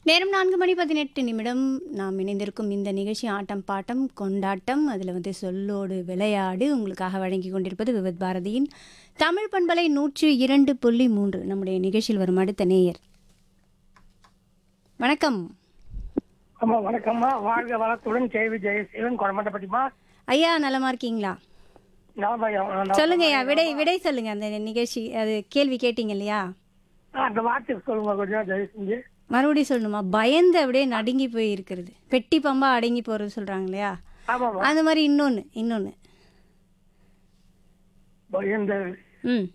நேரம் நான்கு மணி பதினெட்டு நிமிடம் நாம் இணைந்திருக்கும் இந்த நிகழ்ச்சி ஆட்டம் பாட்டம் கொண்டாட்டம் அதில் வந்து சொல்லோடு விளையாடு உங்களுக்காக வழங்கி கொண்டிருப்பது விவித் பாரதியின் தமிழ் பண்பலை நூற்று இரண்டு புள்ளி மூன்று நம்முடைய நிகழ்ச்சியில் வரும் அடுத்த நேயர் வணக்கம் அம்மா வணக்கம்மா வாழ்க வளத்துடன் கேவி ஜெயசீலன் கொடமாட்டப்பட்டிமா ஐயா நலமா இருக்கீங்களா சொல்லுங்க ஐயா விடை விடை சொல்லுங்க அந்த நிகழ்ச்சி அது கேள்வி கேட்டீங்க இல்லையா அந்த வார்த்தை சொல்லுங்க கொஞ்சம் தயவு செஞ்சு மறுபடியும் சொல்லணுமா பயந்து அப்படியே நடுங்கி போய் இருக்கிறது பெட்டி பம்பா அடங்கி போறது சொல்றாங்க இல்லையா ஆமாம்மா அந்த மாதிரி இன்னொன்று இன்னொன்று இந்த ம்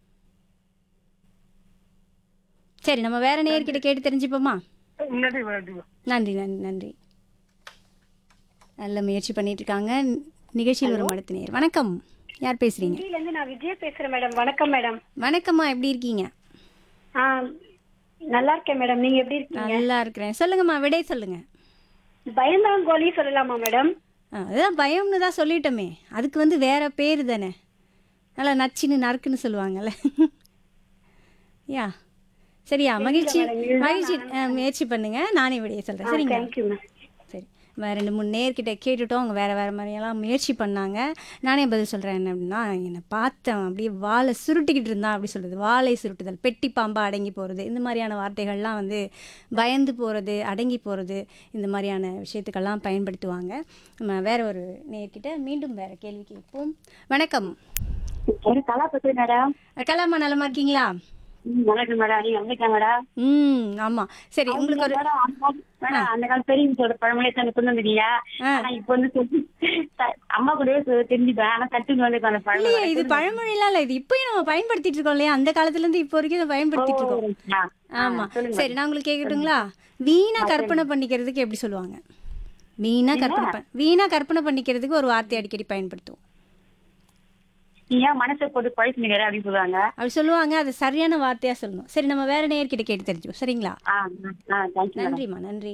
சரி நம்ம வேற நேயர்கிட்ட கேட்டு தெரிஞ்சுப்போமா நன்றி நன்றி நன்றி நன்றி நன்றி நல்ல முயற்சி பண்ணிட்டு இருக்காங்க நிகழ்ச்சியில் வரும் அடுத்த நேயர் வணக்கம் யார் பேசுறீங்க இந்தியில இருந்து நான் விஜயா பேசுறேன் மேடம் வணக்கம் மேடம் வணக்கம்மா எப்படி இருக்கீங்க ஆ நல்லா இருக்கேன் மேடம் நீங்க எப்படி இருக்கீங்க நல்லா இருக்கிறேன் சொல்லுங்கம்மா விடை சொல்லுங்க பயந்தாங்கோலி சொல்லலாமா மேடம் ஆ, அதுதான் பயம்னு தான் சொல்லிட்டோமே அதுக்கு வந்து வேற பேர் தானே நல்லா நச்சுன்னு நறுக்குன்னு சொல்லுவாங்கல்ல யா சரியா மகிழ்ச்சி மகிழ்ச்சி ஆ, முயற்சி பண்ணுங்க நானே விடைய சொல்றேன் சரிங்களா தேங்க்யூ மேம் சரி வேறு ரெண்டு மூணு நேர்கிட்ட கேட்டுட்டோம் அவங்க வேறு வேறு மாதிரியெல்லாம் முயற்சி பண்ணாங்க நானே பதில் சொல்கிறேன் என்ன அப்படின்னா என்னை பார்த்தேன் அப்படியே வாழை சுருட்டிக்கிட்டு இருந்தான் அப்படி சொல்கிறது வாழை சுருட்டுதல் பெட்டி பாம்பா அடங்கி போகிறது இந்த மாதிரியான வார்த்தைகள்லாம் வந்து பயந்து போகிறது அடங்கி போகிறது இந்த மாதிரியான விஷயத்துக்கெல்லாம் பயன்படுத்துவாங்க நம்ம வேற ஒரு நேர்கிட்ட மீண்டும் வேறு கேள்வி கேட்போம் வணக்கம் ஒரு கலா பத்தி மேடம் கலாமா நலமா இருக்கீங்களா வணக்கம் மேடம் நீங்க வந்திருக்கா மேடம் ம் ஆமாம் சரி உங்களுக்கு ஒரு மேடம் அந்த கால- மேடம் அந்த கால பெரியவங்களோட பழமொழியை தந்து கொண்டு வந்துட்டீங்க ஆ. ஆனா இப்ப வந்து சொல்லி- த- அம்மா கூடவே சொ- தெரிஞ்சுப்பேன் ஆனா தட்டுன்னு வந்து அந்த இல்லையே பழமொழி இது பழமொழிலாம் இல்லை இது இப்போயும் நம்ம பயன்படுத்திட்டு இருக்கோம் இல்லையா அந்த காலத்துலேருந்து இப்போ வரைக்கும் இதை பயன்படுத்திட்டு இருக்கோம் ஆ, ஆ, ஆமா சொல்லுங்க சரி நான் உங்களுக்கு கேட்கட்டுங்களா வீணா கற்பனை பண்ணிக்கிறதுக்கு எப்படி சொல்லுவாங்க வீணா கற்பனை பண் வீணா கற்பனை பண்ணிக்கிறதுக்கு ஒரு வார்த்தை அடிக்கடி பயன்படுத்துவோம் நீ ஏன் மனசை போட்டு பழிச்சு நிக்கிற அப்படின்னு சொல்லுவாங்க அப்படி சொல்லுவாங்க அது சரியான வார்த்தையா சொல்லணும் சரி நம்ம வேற நேர்கிட்ட கேட்டு தெரிஞ்சுக்கோ சரிங்களா ஆ ஆ தேங்க்யூ மேடம் நன்றிம்மா நன்றி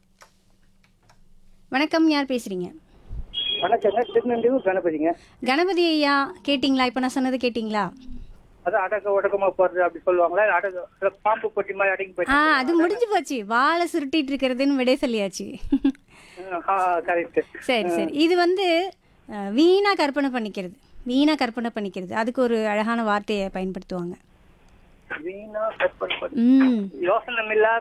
வணக்கம் யார் பேசுறீங்க வணக்கங்க திருநெல்வேலூர் கணபதிங்க கணபதி ஐயா கேட்டிங்களா இப்போ நான் சொன்னது கேட்டிங்களா அதான் அடக்க ஒடக்கமா போறது அப்படி சொல்லுவாங்களா இல்ல அடக்க இல்ல பாம்பு கொட்டி மாதிரி அடங்கி ஆ போயிட்டு அது முடிஞ்சு போச்சு வாழை சுருட்டிட்டு இருக்கிறதுன்னு விடை சொல்லியாச்சு கரெக்ட் சரி சரி இது வந்து அஹ், வீணா கற்பனை பண்ணிக்கிறது வீணா கற்பனை பண்ணிக்கிறது அதுக்கு ஒரு அழகான வார்த்தையை பயன்படுத்துவாங்க வீணா கற்பனை பண்ணி ம் யோசனை இல்லாத